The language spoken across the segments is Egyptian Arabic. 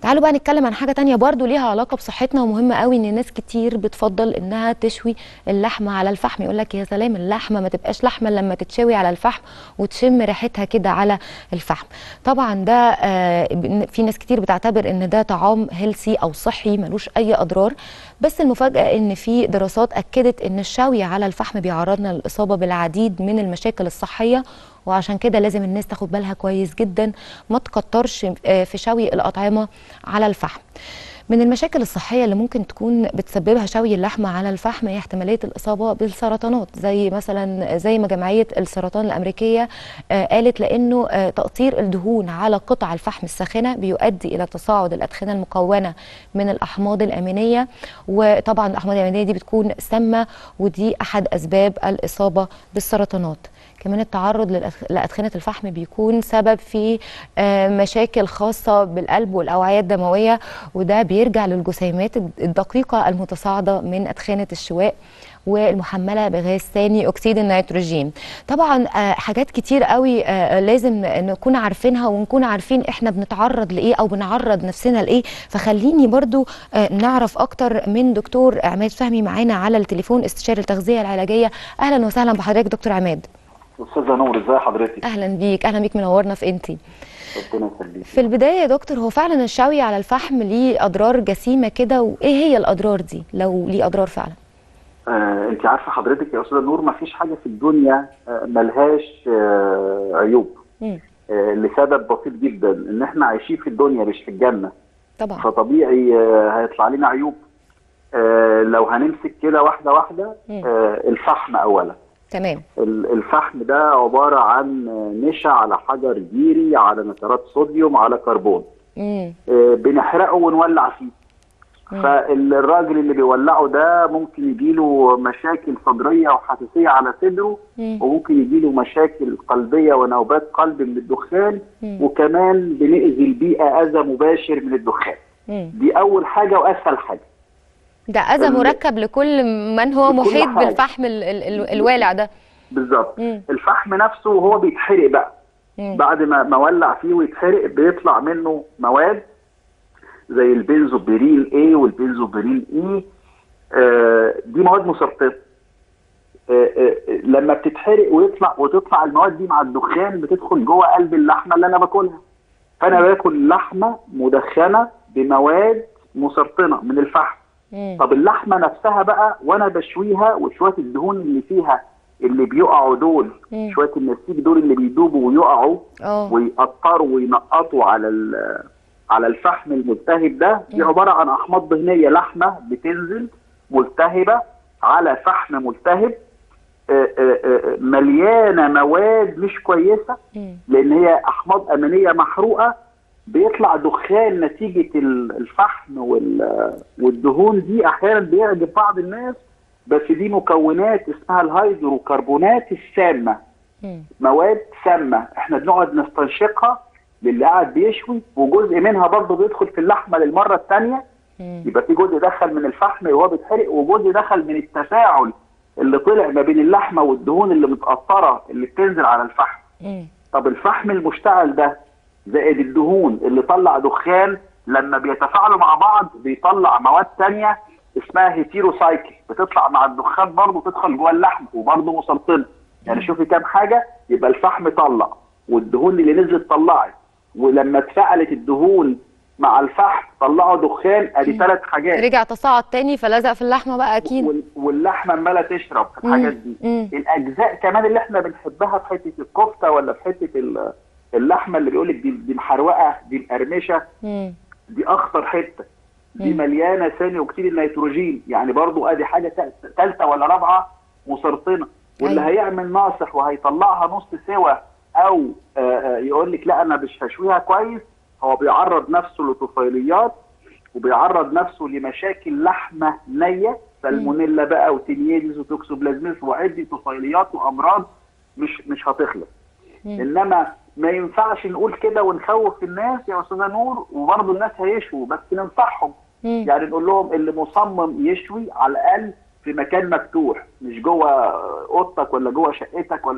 تعالوا بقى نتكلم عن حاجه تانية برضو ليها علاقه بصحتنا ومهمه قوي ان ناس كتير بتفضل انها تشوي اللحمه على الفحم يقول لك يا سلام اللحمه ما تبقاش لحمه لما تتشوي على الفحم وتشم ريحتها كده على الفحم طبعا ده آه، في ناس كتير بتعتبر ان ده طعام هيلسي او صحي ملوش اي اضرار بس المفاجاه ان في دراسات اكدت ان الشوي على الفحم بيعرضنا للاصابه بالعديد من المشاكل الصحيه وعشان كده لازم الناس تاخد بالها كويس جدا ما تكترش آه، في شوي الاطعمه على الفحم من المشاكل الصحيه اللي ممكن تكون بتسببها شوي اللحمه على الفحم هي احتماليه الاصابه بالسرطانات زي مثلا زي ما جمعيه السرطان الامريكيه آه، قالت لانه آه، تقطير الدهون على قطع الفحم الساخنه بيؤدي الى تصاعد الادخنه المكونه من الاحماض الامينيه وطبعا الاحماض الامينيه دي بتكون سامه ودي احد اسباب الاصابه بالسرطانات كمان التعرض للأدخ- لأدخنة الفحم بيكون سبب في آه، مشاكل خاصة بالقلب والأوعية الدموية وده بيرجع للجسيمات الدقيقة المتصاعدة من أدخنة الشواء والمحمله بغاز ثاني اكسيد النيتروجين طبعا آه، حاجات كتير قوي آه، لازم نكون عارفينها ونكون عارفين احنا بنتعرض لايه او بنعرض نفسنا لايه فخليني برضو آه، نعرف اكتر من دكتور عماد فهمي معانا على التليفون استشاري التغذيه العلاجيه اهلا وسهلا بحضرتك دكتور عماد استاذه نور ازي حضرتك اهلا بيك اهلا بيك منورنا في انتي ربنا يخليك في البدايه يا دكتور هو فعلا الشوي على الفحم ليه اضرار جسيمه كده وايه هي الاضرار دي لو ليه اضرار فعلا آه انت عارفه حضرتك يا استاذه نور ما فيش حاجه في الدنيا آه ملهاش آه عيوب مم. آه لسبب بسيط جدا ان احنا عايشين في الدنيا مش في الجنه طبعا فطبيعي آه هيطلع لنا عيوب آه لو هنمسك كده واحده واحده مم. آه الفحم اولا تمام ال- الفحم ده عباره عن آه، نشا على حجر جيري على نترات صوديوم على كربون امم آه، بنحرقه ونولع فيه مم. فالراجل اللي بيولعه ده ممكن يجيله مشاكل صدريه وحساسيه على صدره مم. وممكن يجيله مشاكل قلبيه ونوبات قلب من الدخان مم. وكمان بنأذي البيئه اذى مباشر من الدخان مم. دي اول حاجه واسهل حاجه ده اذى ال- مركب لكل من هو لكل محيط حاجة. بالفحم ال ال ال الوالع ده بالظبط مم. الفحم نفسه وهو بيتحرق بقى مم. بعد ما ما ولع فيه ويتحرق بيطلع منه مواد زي البنزوبيرين A والبنزوبيرين E آه، دي مواد مسرطنه آه، آه، لما بتتحرق ويطلع وتطلع المواد دي مع الدخان بتدخل جوه قلب اللحمه اللي انا باكلها فانا باكل لحمه مدخنه بمواد مسرطنه من الفحم مم. طب اللحمه نفسها بقى وانا بشويها وشويه الدهون اللي فيها اللي بيقعوا دول مم. شويه النسيج دول اللي بيدوبوا ويقعوا اه ويقطروا وينقطوا على ال- على الفحم الملتهب ده دي مم. عباره عن احماض دهنيه لحمه بتنزل ملتهبه على فحم ملتهب آه، آه، آه، مليانه مواد مش كويسه مم. لان هي احماض امينيه محروقه بيطلع دخان نتيجه ال- الفحم وال- والدهون دي احيانا بيعجب بعض الناس بس دي مكونات اسمها الهيدروكربونات السامه مم. مواد سامه احنا بنقعد نستنشقها للي قاعد بيشوي وجزء منها برضه بيدخل في اللحمه للمره الثانيه مم. يبقى في جزء دخل من الفحم وهو بيتحرق وجزء دخل من التفاعل اللي طلع ما بين اللحمه والدهون اللي متقطره اللي بتنزل على الفحم مم. طب الفحم المشتعل ده زائد الدهون اللي طلع دخان لما بيتفاعلوا مع بعض بيطلع مواد تانية اسمها هيتيروسايكل بتطلع مع الدخان برضه تدخل جوه اللحم وبرضه مسرطنه يعني شوفي كام حاجه يبقى الفحم طلع والدهون اللي نزلت طلعت ولما اتفعلت الدهون مع الفحم طلعوا دخان ادي ثلاث حاجات رجع تصاعد تاني فلزق في اللحمه بقى اكيد وال- واللحمه عماله تشرب في الحاجات دي مم. الاجزاء كمان اللي احنا بنحبها في حته الكفته ولا في حته ال- اللحمه اللي بيقول لك دي دي محروقه دي مقرمشه مم. دي اخطر حته دي مم. مليانه ثاني اكسيد النيتروجين يعني برضو ادي حاجه ثالثه ولا رابعه مسرطنه واللي أيوة. هيعمل ناصح وهيطلعها نص سوا او آه، آه، يقول لك لا انا مش هشويها كويس هو بيعرض نفسه لطفيليات وبيعرض نفسه لمشاكل لحمه نيه سالمونيلا بقى وتنييدز وتوكسوبلازميس وعده طفيليات وامراض مش مش هتخلص مم. انما ما ينفعش نقول كده ونخوف الناس يا استاذه نور وبرضه الناس هيشوا بس ننصحهم مم. يعني نقول لهم اللي مصمم يشوي على الاقل في مكان مفتوح مش جوه اوضتك ولا جوه شقتك ولا لا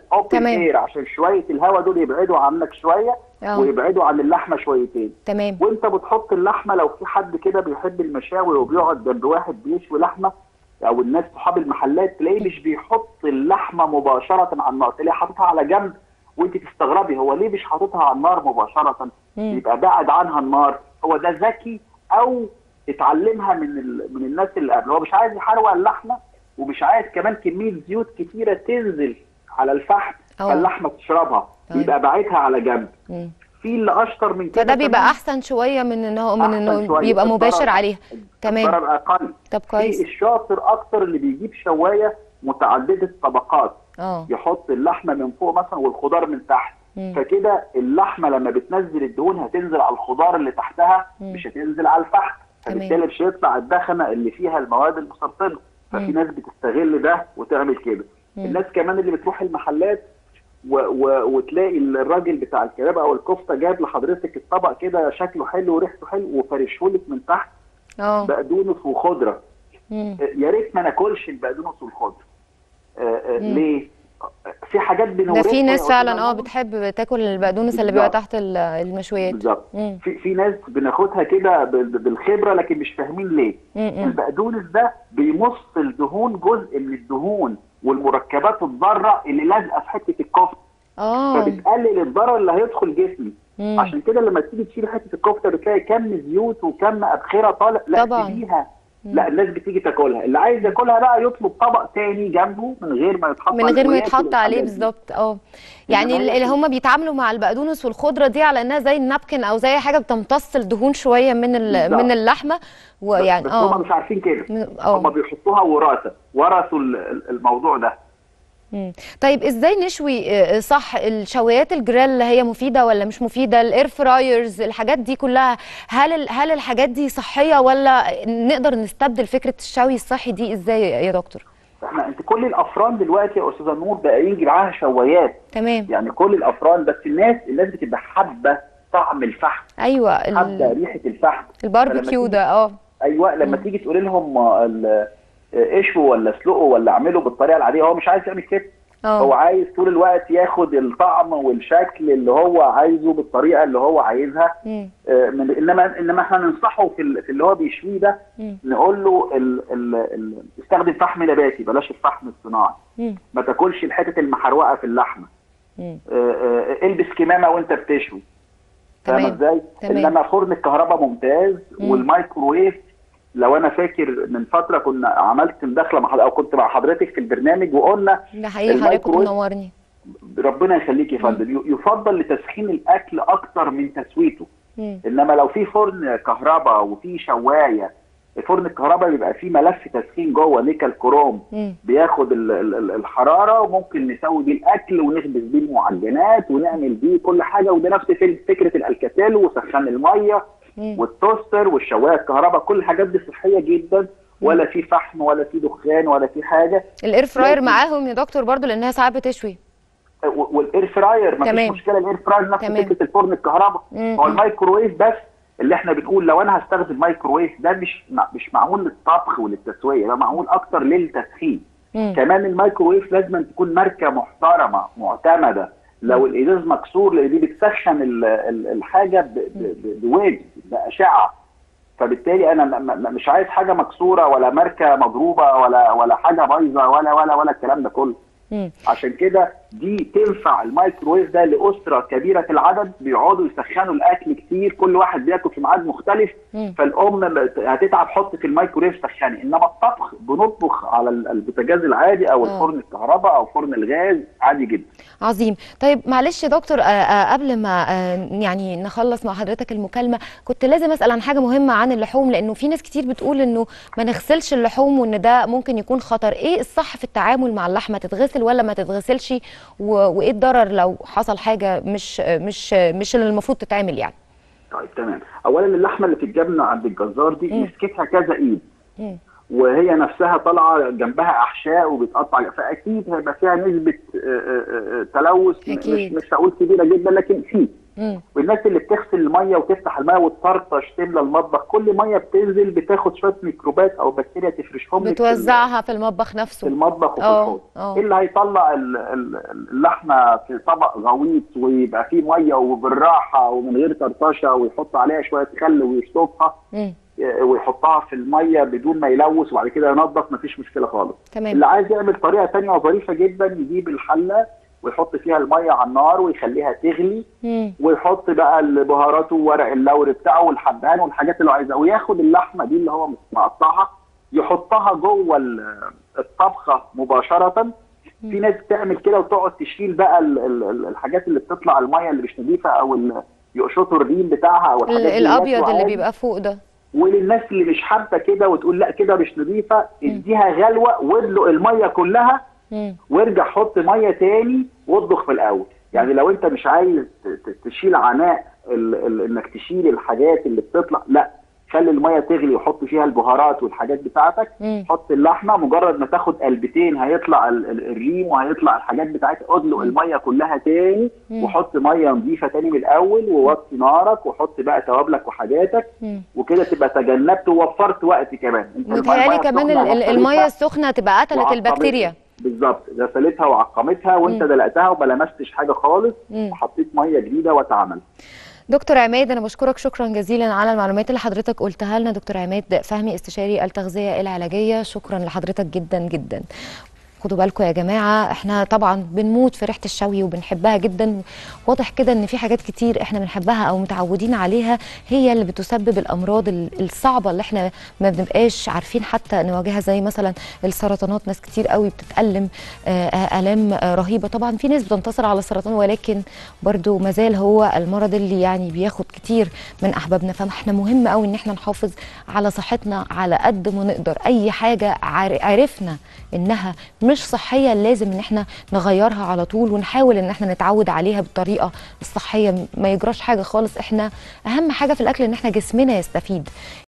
اوبن تمام. اير عشان شويه الهواء دول يبعدوا عنك شويه اه ويبعدوا عن اللحمه شويتين تمام وانت بتحط اللحمه لو في حد كده بيحب المشاوي وبيقعد جنب واحد بيشوي لحمه او الناس صحاب المحلات تلاقيه مش بيحط اللحمه مباشره على النار تلاقيه حاططها على جنب وانت تستغربي هو ليه مش حاططها على النار مباشره مم. يبقى بعد عنها النار هو ده ذكي او اتعلمها من ال... من الناس اللي قبل هو مش عايز يحروق اللحمه ومش عايز كمان كميه زيوت كتيره تنزل على الفحم اه. فاللحمه تشربها طيب. يبقى باعتها على جنب مم. في اللي اشطر من كده فده بيبقى كمان. احسن شويه من ان هو من أحسن انه شوية. يبقى مباشر الضرر- عليها تمام الضرر اقل طب في كويس الشاطر اكتر اللي بيجيب شوايه متعدده الطبقات اه يحط اللحمه من فوق مثلا والخضار من تحت مم. فكده اللحمه لما بتنزل الدهون هتنزل على الخضار اللي تحتها مم. مش هتنزل على الفحم تمام. فبالتالي مش هيطلع الدخنه اللي فيها المواد المسرطنه ففي مم. ناس بتستغل ده وتعمل كده مم. الناس كمان اللي بتروح المحلات و و وتلاقي الراجل بتاع الكباب او الكفته جاب لحضرتك الطبق كده شكله حلو وريحته حلو وفرشهولك من تحت اه بقدونس وخضره مم. يا ريت ما ناكلش البقدونس والخضره آه، آه، مم. ليه في حاجات ده بنورثها في ناس يا فعلا أستاذ اه نور. بتحب تاكل البقدونس اللي بيبقى بالظبط. تحت ال- المشويات بالظبط مم. في في ناس بناخدها كده بال- بالخبره لكن مش فاهمين ليه مم. مم. البقدونس ده بيمص الدهون جزء من الدهون والمركبات الضاره اللي لازقه في حته الكفته اه فبتقلل الضرر اللي هيدخل جسمي مم. عشان كده لما تيجي تشيل حته الكفته بتلاقي كم زيوت وكم ابخره طالع لا طبعاً. تسيبيها لا الناس بتيجي تاكلها اللي عايز ياكلها بقى يطلب طبق تاني جنبه من غير ما يتحط من عليه غير ما وياكل يتحط عليه الحاجات دي. بالظبط اه يعني إنما اللي هي- هم بيتعاملوا مع البقدونس والخضره دي على انها زي النابكن او زي حاجه بتمتص الدهون شويه من ال- بالظبط. من اللحمه ويعني بس اه هم مش عارفين كده من- هم اه بيحطوها وراثه ورثوا ال- ال- الموضوع ده مم. طيب ازاي نشوي آه، صح الشويات الجريل اللي هي مفيده ولا مش مفيده الاير فرايرز الحاجات دي كلها هل ال- هل الحاجات دي صحيه ولا نقدر نستبدل فكره الشوي الصحي دي ازاي يا دكتور احنا انت كل الافران دلوقتي يا استاذه نور بقى يجي معاها شوايات تمام يعني كل الافران بس الناس الناس بتبقى حابه طعم الفحم ايوه حابه ال- ريحه الفحم الباربيكيو فلما ده اه ايوه لما تيجي تقول لهم آه، ال- آه، اشوا ولا اسلقوا ولا اعملوا بالطريقه العاديه هو مش عايز يعمل كده هو اه عايز طول الوقت ياخد الطعم والشكل اللي هو عايزه بالطريقه اللي هو عايزها مم. آه، من انما انما احنا ننصحه في ال- في اللي هو بيشويه ده مم. نقول له ال ال ال استخدم فحم نباتي بلاش الفحم الصناعي مم. ما تاكلش الحتت المحروقه في اللحمه مم. آه، آه، البس كمامه وانت بتشوي فاهمه تمام. ازاي؟ تمام. انما فرن الكهرباء ممتاز مم. والمايكروويف لو انا فاكر من فتره كنا عملت مداخله مع حض- او كنت مع حضرتك في البرنامج وقلنا ده حقيقي حضرتك كنت الميكروويف- منورني ربنا يخليك يا فندم ي- يفضل لتسخين الاكل اكتر من تسويته مم. انما لو في فرن كهرباء وفي شوايه فرن الكهرباء بيبقى فيه ملف تسخين جوه نيكل كروم مم. بياخد ال- ال- ال- الحراره وممكن نسوي بيه الاكل ونخبز بيه المعجنات ونعمل بيه كل حاجه وده نفس فل- فكره الالكاتيل وسخان الميه مم. والتوستر والشوايه الكهرباء كل الحاجات دي صحيه جدا ولا في فحم ولا في دخان ولا في حاجه الاير فراير لكن- معاهم يا دكتور برضو لانها ساعات بتشوي و- والاير فراير ما تمام. فيش مشكله الاير فراير نفس تمام. فكره الفرن الكهرباء مم. هو الميكروويف بس اللي احنا بنقول لو انا هستخدم مايكروويف ده مش مش معمول للطبخ وللتسويه ده معمول اكتر للتسخين مم. كمان الميكروويف لازم تكون ماركه محترمه معتمده لو الازاز مكسور لان دي بتسخن ال- ال- الحاجه ب- ب- ب- بويف باشعه فبالتالي انا م- م- مش عايز حاجه مكسوره ولا ماركه مضروبه ولا ولا حاجه بايظه ولا ولا ولا الكلام ده كله مم. عشان كده دي تنفع الميكروويف ده لاسره كبيره العدد بيقعدوا يسخنوا الاكل كتير كل واحد بياكل في ميعاد مختلف مم. فالام هتتعب حط في الميكروويف سخني انما الطبخ بنطبخ على ال- البوتاجاز العادي او آه. الفرن الكهرباء او فرن الغاز عادي جدا عظيم طيب معلش يا دكتور آه، آه، قبل ما آه، يعني نخلص مع حضرتك المكالمة كنت لازم أسأل عن حاجة مهمة عن اللحوم لأنه في ناس كتير بتقول إنه ما نغسلش اللحوم وإن ده ممكن يكون خطر إيه الصح في التعامل مع اللحمة تتغسل ولا ما تتغسلش و- وإيه الضرر لو حصل حاجة مش مش مش اللي المفروض تتعمل يعني طيب تمام اولا اللحمه اللي بتتجاب عند الجزار دي مم. مسكتها كذا ايد مم. وهي نفسها طالعه جنبها احشاء وبتقطع فاكيد هيبقى فيها نسبه آه، آه، آه، تلوث م- أكيد. مش مش هقول كبيره جدا لكن في مم. والناس اللي بتغسل الميه وتفتح الميه وتطرطش تملى المطبخ كل ميه بتنزل بتاخد شويه ميكروبات او بكتيريا تفرشهم لك في ال- بتوزعها في المطبخ في نفسه المطبخ وفي اه، الحوض اه. ايه اللي هيطلع ال- ال- اللحمه في طبق غويط ويبقى فيه ميه وبالراحه ومن غير طرطشه ويحط عليها شويه خل ويشطفها مم. ويحطها في الميه بدون ما يلوث وبعد كده ينظف مفيش مشكله خالص تمام اللي عايز يعمل طريقه تانية ظريفه جدا يجيب الحله ويحط فيها الميه على النار ويخليها تغلي مم. ويحط بقى البهاراته وورق اللوري بتاعه والحبهان والحاجات اللي هو عايزها وياخد اللحمه دي اللي هو مقطعها يحطها جوه ال- الطبخه مباشره في ناس بتعمل كده وتقعد تشيل بقى ال- ال- ال- الحاجات اللي بتطلع الميه اللي مش نظيفه او ال- يقشطوا الريم بتاعها او ال- الحاجات دي الابيض ياكلوا اللي عادي. بيبقى فوق ده وللناس اللي مش حابه كده وتقول لا كده مش نظيفه اديها غلوه وادلق الميه كلها مم. وارجع حط ميه تاني واطبخ في الاول يعني لو انت مش عايز ت- ت- تشيل عناء ال- ال- انك تشيل الحاجات اللي بتطلع لا خلي الميه تغلي وحط فيها البهارات والحاجات بتاعتك مم. حط اللحمه مجرد ما تاخد قلبتين هيطلع ال- ال- الريم وهيطلع الحاجات بتاعتها ادلق الميه كلها تاني مم. وحط ميه نظيفه تاني من الاول ووطي نارك وحط بقى توابلك وحاجاتك مم. وكده تبقى تجنبت ووفرت وقت كمان انت المية متهيألي كمان ال- السخنة ال- الميه غسلتها السخنه تبقى قتلت وعقمتها. البكتيريا بالظبط غسلتها وعقمتها وانت مم. دلقتها وما لمستش حاجه خالص مم. وحطيت ميه جديده واتعمل دكتور عماد انا بشكرك شكرا جزيلا على المعلومات اللي حضرتك قلتها لنا دكتور عماد فهمي استشاري التغذيه العلاجيه شكرا لحضرتك جدا جدا خدوا بالكم يا جماعه احنا طبعا بنموت في ريحه الشوي وبنحبها جدا واضح كده ان في حاجات كتير احنا بنحبها او متعودين عليها هي اللي بتسبب الامراض ال- الصعبه اللي احنا ما بنبقاش عارفين حتى نواجهها زي مثلا السرطانات ناس كتير قوي بتتالم آه، آه، الام آه، رهيبه طبعا في ناس بتنتصر على السرطان ولكن برضو مازال هو المرض اللي يعني بياخد كتير من احبابنا فاحنا مهم قوي ان احنا نحافظ على صحتنا على قد ما نقدر اي حاجه عار- عرفنا انها مش صحيه لازم ان احنا نغيرها على طول ونحاول ان احنا نتعود عليها بالطريقه الصحيه ما يجراش حاجه خالص احنا اهم حاجه في الاكل ان احنا جسمنا يستفيد